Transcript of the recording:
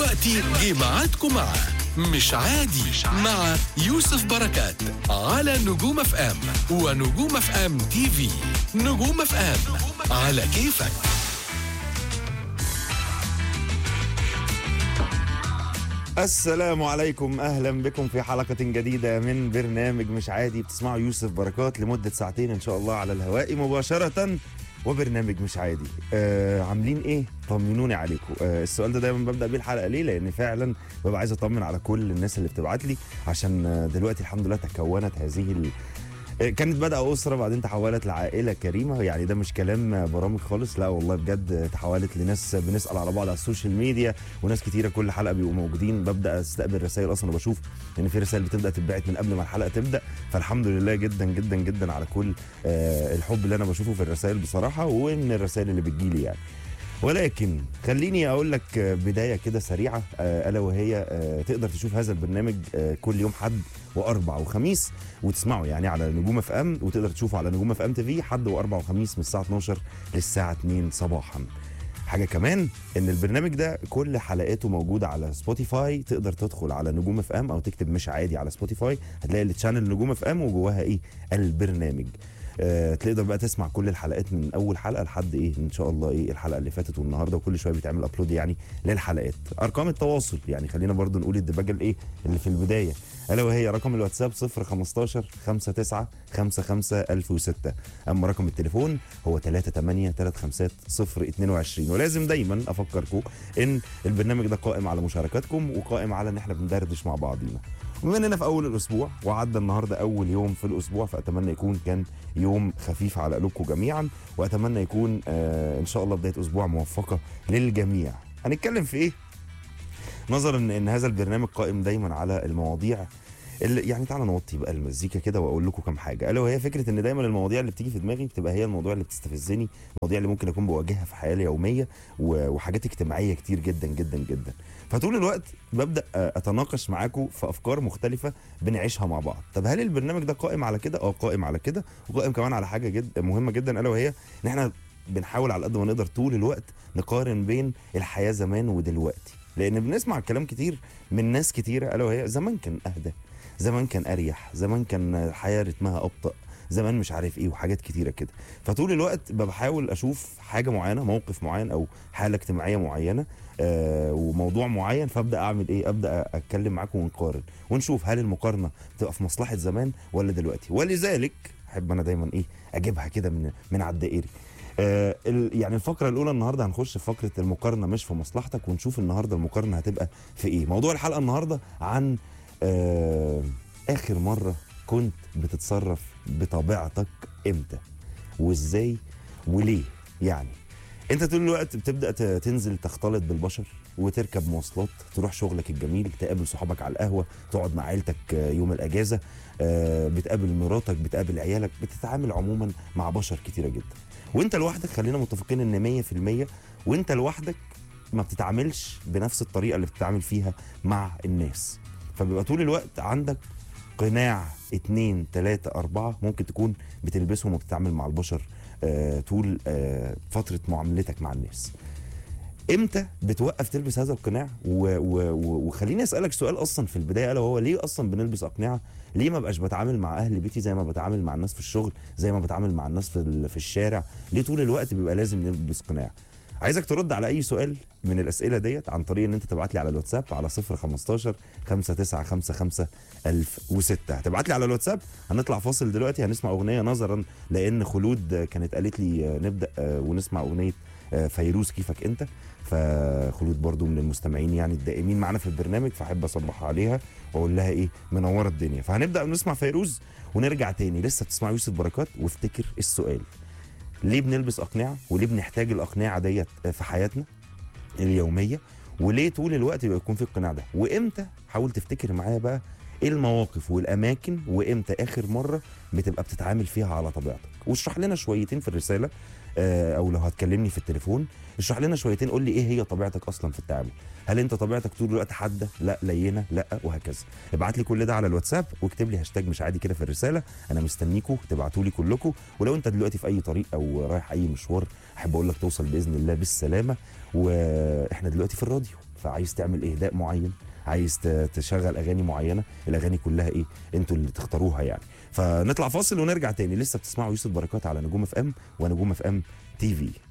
دلوقتي جه ميعادكم مع مش عادي مع يوسف بركات على نجوم اف ام ونجوم اف ام تي في نجوم اف ام على كيفك السلام عليكم اهلا بكم في حلقه جديده من برنامج مش عادي بتسمعوا يوسف بركات لمده ساعتين ان شاء الله على الهواء مباشره وبرنامج مش عادي آه عاملين ايه طمنوني عليكم آه السؤال ده دايما ببدا بيه الحلقه ليه لان فعلا ببقى عايز اطمن على كل الناس اللي بتبعت لي عشان آه، دلوقتي الحمد لله تكونت هذه ال... آه، كانت بدأ أسرة بعدين تحولت لعائلة كريمة يعني ده مش كلام برامج خالص لا والله بجد تحولت لناس بنسأل على بعض على السوشيال ميديا وناس كتيرة كل حلقة بيبقوا موجودين ببدأ استقبل رسائل أصلا وبشوف إن في رسائل بتبدأ تتبعت من قبل ما الحلقة تبدأ فالحمد لله جدا جدا جدا على كل آه، الحب اللي أنا بشوفه في الرسائل بصراحة ومن الرسائل اللي بتجيلي يعني ولكن خليني اقول لك آه، بدايه كده سريعه آه، الا وهي آه، تقدر تشوف هذا البرنامج آه، كل يوم حد واربع وخميس وتسمعه يعني على نجوم اف ام وتقدر تشوفه على نجوم اف ام تي في حد واربع وخميس من الساعه 12 للساعه 2 صباحا حاجه كمان ان البرنامج ده كل حلقاته موجوده على سبوتيفاي تقدر تدخل على نجوم اف ام او تكتب مش عادي على سبوتيفاي هتلاقي التشانل نجوم اف ام وجواها ايه البرنامج آه، تقدر بقى تسمع كل الحلقات من اول حلقه لحد ايه ان شاء الله ايه الحلقه اللي فاتت والنهارده وكل شويه بيتعمل ابلود يعني للحلقات ارقام التواصل يعني خلينا برضو نقول الدباجه الايه اللي في البدايه الا وهي رقم الواتساب 015 59 55 1006 اما رقم التليفون هو 38 350 022 ولازم دايما افكركم ان البرنامج ده قائم على مشاركاتكم وقائم على ان احنا بندردش مع بعضينا بما اننا في اول الاسبوع وعدى النهارده اول يوم في الاسبوع فاتمنى يكون كان يوم خفيف على قلوبكم جميعا واتمنى يكون آه ان شاء الله بدايه اسبوع موفقه للجميع هنتكلم في ايه نظرا ان هذا البرنامج قائم دايما على المواضيع اللي يعني تعالى نوطي بقى المزيكا كده واقول لكم كام حاجه الا وهي فكره ان دايما المواضيع اللي بتيجي في دماغي بتبقى هي المواضيع اللي بتستفزني المواضيع اللي ممكن اكون بواجهها في حياتي اليوميه و- وحاجات اجتماعيه كتير جدا جدا جدا فطول الوقت ببدا آه، اتناقش معاكم في افكار مختلفه بنعيشها مع بعض طب هل البرنامج ده قائم على كده اه قائم على كده وقائم كمان على حاجه جدا مهمه جدا الا وهي ان احنا بنحاول على قد ما نقدر طول الوقت نقارن بين الحياه زمان ودلوقتي لان بنسمع كلام كتير من ناس كتيره الا وهي زمان كان اهدى زمان كان اريح زمان كان الحياه رتمها ابطا زمان مش عارف ايه وحاجات كتيره كده فطول الوقت بحاول اشوف حاجه معينه موقف معين او حاله اجتماعيه معينه آه وموضوع معين فابدا اعمل ايه ابدا اتكلم معاكم ونقارن ونشوف هل المقارنه بتبقى في مصلحه زمان ولا دلوقتي ولذلك احب انا دايما ايه اجيبها كده من من على الدائري آه ال- يعني الفقره الاولى النهارده هنخش في فقره المقارنه مش في مصلحتك ونشوف النهارده المقارنه هتبقى في ايه موضوع الحلقه النهارده عن آه اخر مره كنت بتتصرف بطبيعتك امتى وازاي وليه يعني انت طول الوقت بتبدا ت- تنزل تختلط بالبشر وتركب مواصلات تروح شغلك الجميل تقابل صحابك على القهوه تقعد مع عيلتك آه، يوم الاجازه آه، بتقابل مراتك بتقابل عيالك بتتعامل عموما مع بشر كتيره جدا وانت لوحدك خلينا متفقين ان 100% وانت لوحدك ما بتتعاملش بنفس الطريقه اللي بتتعامل فيها مع الناس فبيبقى طول الوقت عندك قناع اتنين تلاتة أربعة ممكن تكون بتلبسهم وبتتعامل مع البشر آه طول آه فترة معاملتك مع الناس امتى بتوقف تلبس هذا القناع و- و- و- وخليني اسالك سؤال اصلا في البدايه الا وهو ليه اصلا بنلبس اقنعه ليه ما بقاش بتعامل مع اهل بيتي زي ما بتعامل مع الناس في الشغل زي ما بتعامل مع الناس في ال- في الشارع ليه طول الوقت بيبقى لازم نلبس قناع عايزك ترد على اي سؤال من الاسئله ديت عن طريق ان انت تبعت لي على الواتساب على 015 5955 1006 هتبعت لي على الواتساب هنطلع فاصل دلوقتي هنسمع اغنيه نظرا لان خلود كانت قالت لي نبدا ونسمع اغنيه فيروز كيفك انت فخلود برضو من المستمعين يعني الدائمين معانا في البرنامج فاحب اصبحها عليها واقول لها ايه منوره الدنيا فهنبدا نسمع فيروز ونرجع تاني لسه بتسمع يوسف بركات وافتكر السؤال ليه بنلبس اقنعه وليه بنحتاج الاقنعه ديت في حياتنا اليوميه وليه طول الوقت بيبقى يكون في القناع ده وامتى حاول تفتكر معايا بقى ايه المواقف والاماكن وامتى اخر مره بتبقى بتتعامل فيها على طبيعتك واشرح لنا شويتين في الرساله آه، او لو هتكلمني في التليفون اشرح لنا شويتين قول لي ايه هي طبيعتك اصلا في التعامل هل انت طبيعتك طول الوقت حاده لا لينه لا وهكذا ابعت لي كل ده على الواتساب واكتب لي هاشتاج مش عادي كده في الرساله انا مستنيكوا تبعتوا لي كلكم ولو انت دلوقتي في اي طريق او رايح اي مشوار احب اقول لك توصل باذن الله بالسلامه واحنا دلوقتي في الراديو فعايز تعمل اهداء معين عايز ت- تشغل اغاني معينه الاغاني كلها ايه انتوا اللي تختاروها يعني فنطلع فاصل ونرجع تاني لسه بتسمعوا يوسف بركات على نجوم اف ام ونجوم اف ام تي في